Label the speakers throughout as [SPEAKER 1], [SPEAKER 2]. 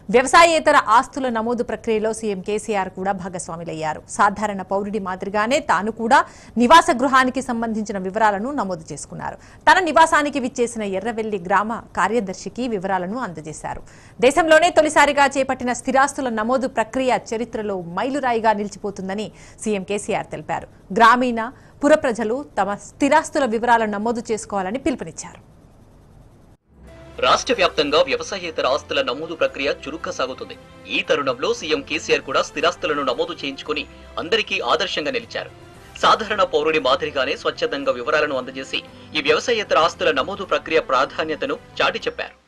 [SPEAKER 1] వ్యవసాయేతర ఆస్తుల నమోదు ప్రక్రియలో సీఎం కేసీఆర్ కూడా భాగస్వాములయ్యారు సాధారణ పౌరుడి మాదిరిగానే తాను కూడా నివాస గృహానికి సంబంధించిన వివరాలను నమోదు చేసుకున్నారు తన నివాసానికి విచ్చేసిన ఎర్రవెల్లి గ్రామ కార్యదర్శికి వివరాలను అందజేశారు దేశంలోనే తొలిసారిగా చేపట్టిన స్థిరాస్తుల నమోదు ప్రక్రియ చరిత్రలో మైలురాయిగా నిలిచిపోతుందని సీఎం కేసీఆర్ తెలిపారు గ్రామీణ పుర ప్రజలు తమ స్థిరాస్తుల వివరాలను నమోదు చేసుకోవాలని పిలుపునిచ్చారు
[SPEAKER 2] రాష్ట్ర వ్యాప్తంగా వ్యవసాయేతర ఆస్తుల నమోదు ప్రక్రియ చురుగ్గా సాగుతుంది ఈ తరుణంలో సీఎం కేసీఆర్ కూడా స్థిరాస్తులను నమోదు చేయించుకుని అందరికీ ఆదర్శంగా నిలిచారు సాధారణ పౌరుడి మాదిరిగానే స్వచ్ఛందంగా వివరాలను అందజేసి ఈ వ్యవసాయేతర ఆస్తుల నమోదు ప్రక్రియ ప్రాధాన్యతను చాటి చెప్పారు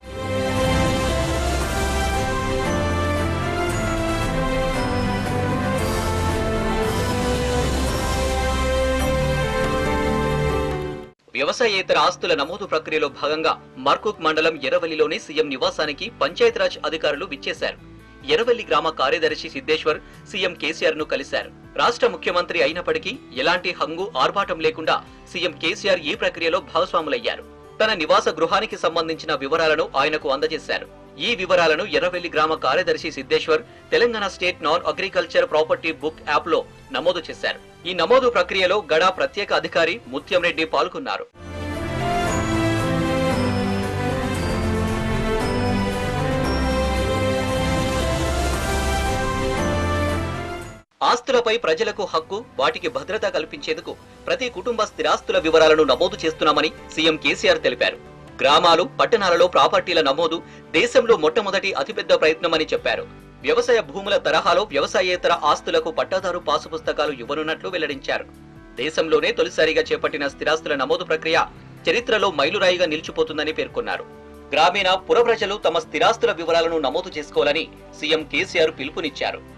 [SPEAKER 2] వ్యవసాయేతర ఆస్తుల నమోదు ప్రక్రియలో భాగంగా మర్కుక్ మండలం ఎర్రవల్లిలోని సీఎం నివాసానికి పంచాయతీరాజ్ అధికారులు విచ్చేశారు ఎర్రవల్లి గ్రామ కార్యదర్శి సిద్దేశ్వర్ సీఎం కేసీఆర్ ను కలిశారు రాష్ట్ర ముఖ్యమంత్రి అయినప్పటికీ ఎలాంటి హంగు ఆర్భాటం లేకుండా సీఎం కేసీఆర్ ఈ ప్రక్రియలో భాగస్వాములయ్యారు తన నివాస గృహానికి సంబంధించిన వివరాలను ఆయనకు అందజేశారు ఈ వివరాలను ఎర్రవెల్లి గ్రామ కార్యదర్శి Siddeshwar Telangana state non agriculture property book app లో నమోదు చేశారు ఈ నమోదు ప్రక్రియలో గడా ప్రత్యేక అధికారి ముత్యం రెడ్డి పాల్గొన్నారు ఆస్తులపై ప్రజలకు హక్కు వాటికి భద్రత కల్పించేందుకు ప్రతి కుటుంబ స్థిరాస్తుల వివరాలను నమోదు చేస్తున్నామని సీఎం కేసీఆర్ తెలిపారు గ్రామాలు పట్టణాలలో ప్రాపర్టీల నమోదు దేశంలో మొట్టమొదటి అతిపెద్ద ప్రయత్నమని చెప్పారు వ్యవసాయ భూముల తరహాలో వ్యవసాయేతర ఆస్తులకు పట్టాదారు పాసు పుస్తకాలు ఇవ్వనున్నట్లు వెల్లడించారు దేశంలోనే తొలిసారిగా చేపట్టిన స్థిరాస్తుల నమోదు ప్రక్రియ చరిత్రలో మైలురాయిగా నిలిచిపోతుందని పేర్కొన్నారు గ్రామీణ పుర ప్రజలు తమ స్థిరాస్తుల వివరాలను నమోదు చేసుకోవాలని సీఎం కేసీఆర్ పిలుపునిచ్చారు